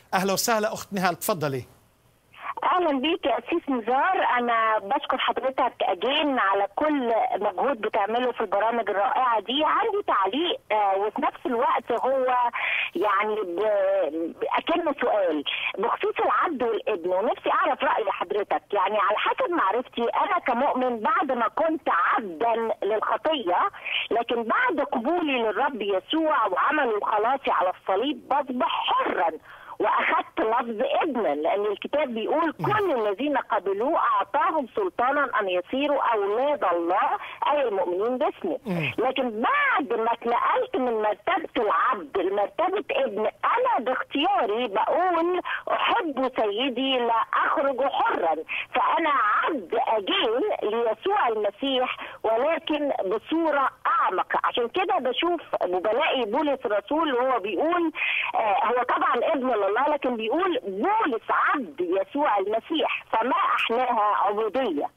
اهلا وسهلا اخت نهال تفضلي اهلا بيك يا اسيس نزار انا بشكر حضرتك اجين على كل مجهود بتعمله في البرامج الرائعه دي عندي تعليق آه، وفي نفس الوقت هو يعني ب- اكنه سؤال بخصوص العبد والابن ونفسي اعرف راي حضرتك يعني على حسب معرفتي انا كمؤمن بعد ما كنت عبدا للخطيه لكن بعد قبولي للرب يسوع وعمله الخلاصي على الصليب بصبح حرا واخذت لفظ ابنا لان الكتاب بيقول كل الذين قبلوه اعطاهم سلطانا ان يصيروا اولاد الله اي المؤمنين باسمه لكن بعد ما اتنقلت من مرتبه العبد لمرتبه ابن انا باختياري بقول احب سيدي لا اخرج حرا فانا عبد اجين ليسوع المسيح ولكن بصوره اعمق عشان كده بشوف وبلاقي بولس الرسول وهو بيقول آه هو طبعا ابن لله لكن بيقول بولس عبد يسوع المسيح فما احلاها عبوديه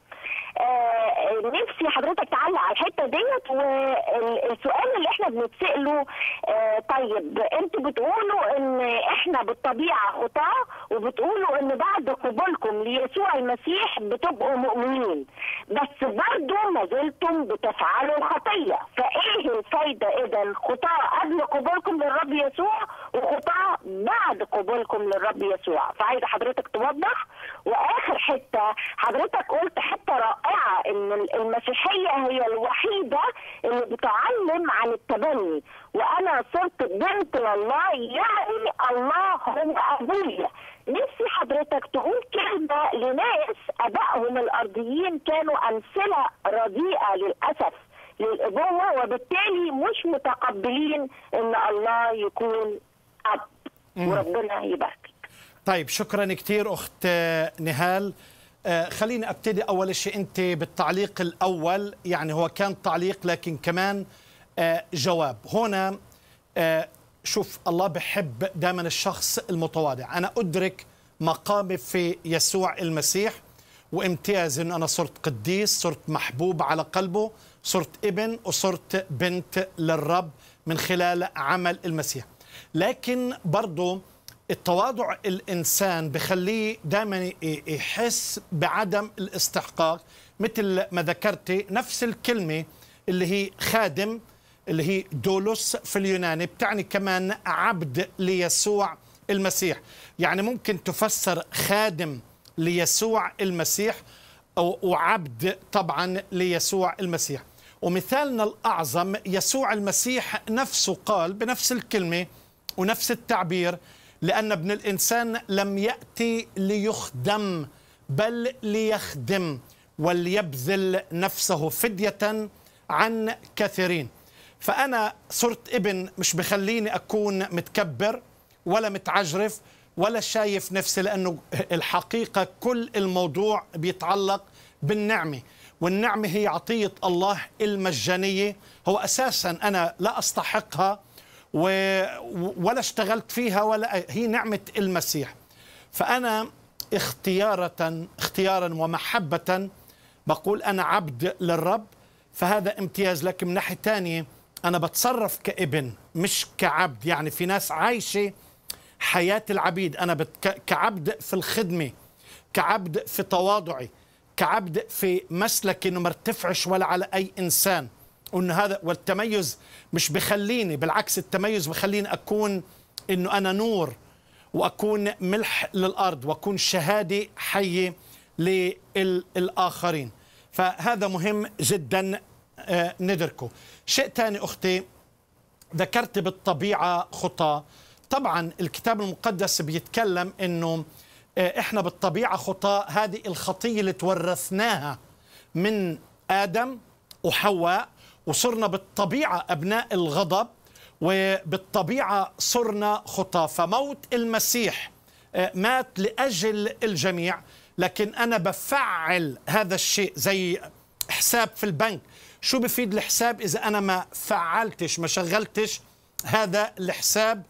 آه، نفسي حضرتك تعلق على الحته ديت والسؤال اللي احنا بنتساله آه، طيب انتوا بتقولوا ان احنا بالطبيعه خطاه وبتقولوا ان بعد قبولكم ليسوع المسيح بتبقوا مؤمنين بس برضه ما زلتم بتفعلوا الخطيه فايه الفايده اذا خطاه قبل قبولكم للرب يسوع وخطاه بعد قبولكم للرب يسوع فعايزه حضرتك توضح واخر حته حضرتك قلت حته رائعه ان المسيحيه هي الوحيده اللي بتعلم عن التبني وانا صرت بنت لله يعني الله هو ابويا نفسي حضرتك تقول كلمه لناس ابائهم الارضيين كانوا امثله رديئه للاسف للابوه وبالتالي مش متقبلين ان الله يكون اب وربنا يبارك طيب شكرا كثير اخت آه، نهال آه، خليني ابتدي اول شيء انت بالتعليق الاول يعني هو كان تعليق لكن كمان آه، جواب هنا آه، شوف الله بحب دائما الشخص المتواضع انا ادرك مقامي في يسوع المسيح وامتياز انه انا صرت قديس صرت محبوب على قلبه صرت ابن وصرت بنت للرب من خلال عمل المسيح لكن برضه التواضع الانسان بخليه دائما يحس بعدم الاستحقاق مثل ما ذكرتي نفس الكلمه اللي هي خادم اللي هي دولوس في اليوناني بتعني كمان عبد ليسوع المسيح يعني ممكن تفسر خادم ليسوع المسيح أو وعبد طبعا ليسوع المسيح ومثالنا الأعظم يسوع المسيح نفسه قال بنفس الكلمة ونفس التعبير لأن ابن الإنسان لم يأتي ليخدم بل ليخدم وليبذل نفسه فدية عن كثيرين فأنا صرت ابن مش بخليني أكون متكبر ولا متعجرف ولا شايف نفسي لأنه الحقيقة كل الموضوع بيتعلق بالنعمة والنعمة هي عطية الله المجانية هو أساسا أنا لا أستحقها و... ولا اشتغلت فيها ولا هي نعمة المسيح فأنا اختيارة اختيارا ومحبة بقول أنا عبد للرب فهذا امتياز لكن من ناحية ثانية أنا بتصرف كابن مش كعبد يعني في ناس عايشة حياة العبيد أنا بت... كعبد في الخدمة كعبد في تواضعي كعبد في مسلك انه ما ارتفعش ولا على اي انسان وان هذا والتميز مش بخليني بالعكس التميز بخليني اكون انه انا نور واكون ملح للارض واكون شهاده حيه للاخرين فهذا مهم جدا ندركه شيء ثاني اختي ذكرت بالطبيعه خطاه طبعا الكتاب المقدس بيتكلم انه احنا بالطبيعه خطاة هذه الخطيه اللي تورثناها من ادم وحواء وصرنا بالطبيعه ابناء الغضب وبالطبيعه صرنا خطاة فموت المسيح مات لاجل الجميع لكن انا بفعل هذا الشيء زي حساب في البنك شو بفيد الحساب اذا انا ما فعلتش ما شغلتش هذا الحساب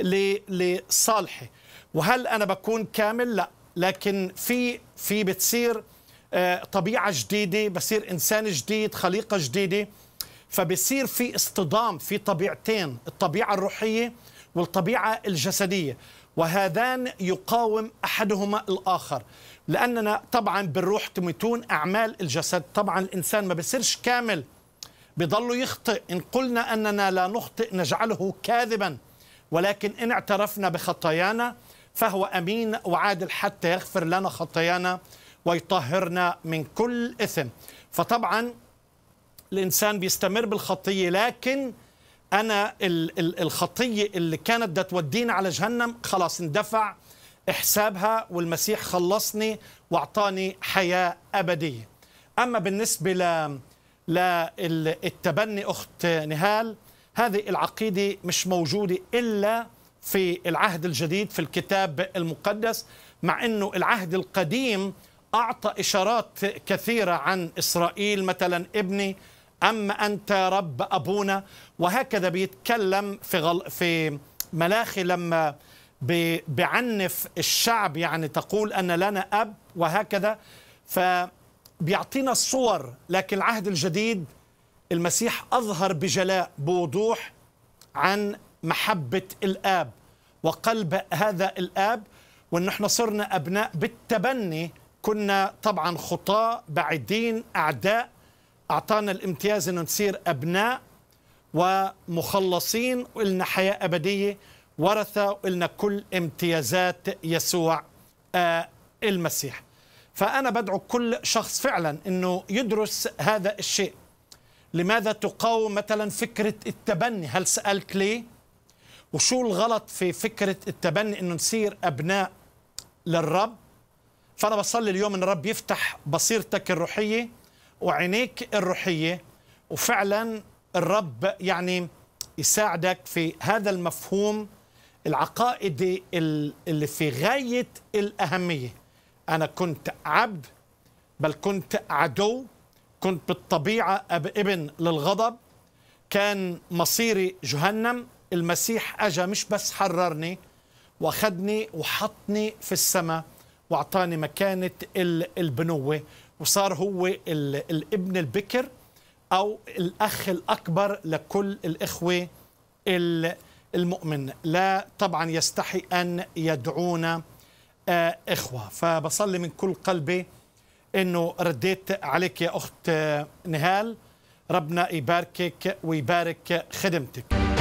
لصالحي وهل انا بكون كامل لا لكن في في بتصير طبيعه جديده بصير انسان جديد خليقه جديده فبصير في اصطدام في طبيعتين الطبيعه الروحيه والطبيعه الجسديه وهذان يقاوم احدهما الاخر لاننا طبعا بالروح تميتون اعمال الجسد طبعا الانسان ما بصيرش كامل بضل يخطئ ان قلنا اننا لا نخطئ نجعله كاذبا ولكن ان اعترفنا بخطايانا فهو امين وعادل حتى يغفر لنا خطايانا ويطهرنا من كل اثم فطبعا الانسان بيستمر بالخطيه لكن انا الخطيه اللي كانت بدها تودينا على جهنم خلاص اندفع حسابها والمسيح خلصني واعطاني حياه ابديه اما بالنسبه ل للتبني اخت نهال هذه العقيده مش موجوده الا في العهد الجديد في الكتاب المقدس مع انه العهد القديم اعطى اشارات كثيره عن اسرائيل مثلا ابني اما انت رب ابونا وهكذا بيتكلم في غل في ملاخي لما بعنف الشعب يعني تقول ان لنا اب وهكذا فبيعطينا الصور لكن العهد الجديد المسيح اظهر بجلاء بوضوح عن محبه الاب وقلب هذا الاب وان احنا صرنا ابناء بالتبني كنا طبعا خطاة بعيدين اعداء اعطانا الامتياز ان نصير ابناء ومخلصين ولنا حياه ابديه ورثه ولنا كل امتيازات يسوع آه المسيح فانا بدعو كل شخص فعلا انه يدرس هذا الشيء لماذا تقاوم مثلا فكره التبني هل سالت ليه وشو الغلط في فكره التبني انه نصير ابناء للرب فانا بصلي اليوم ان الرب يفتح بصيرتك الروحيه وعينيك الروحيه وفعلا الرب يعني يساعدك في هذا المفهوم العقائدي اللي في غايه الاهميه انا كنت عبد بل كنت عدو كنت بالطبيعه ابن للغضب كان مصيري جهنم المسيح اجا مش بس حررني واخذني وحطني في السماء واعطاني مكانه البنوه وصار هو الابن البكر او الاخ الاكبر لكل الاخوه المؤمن لا طبعا يستحي ان يدعونا اخوه فبصلي من كل قلبي انه رديت عليك يا اخت نهال ربنا يباركك ويبارك خدمتك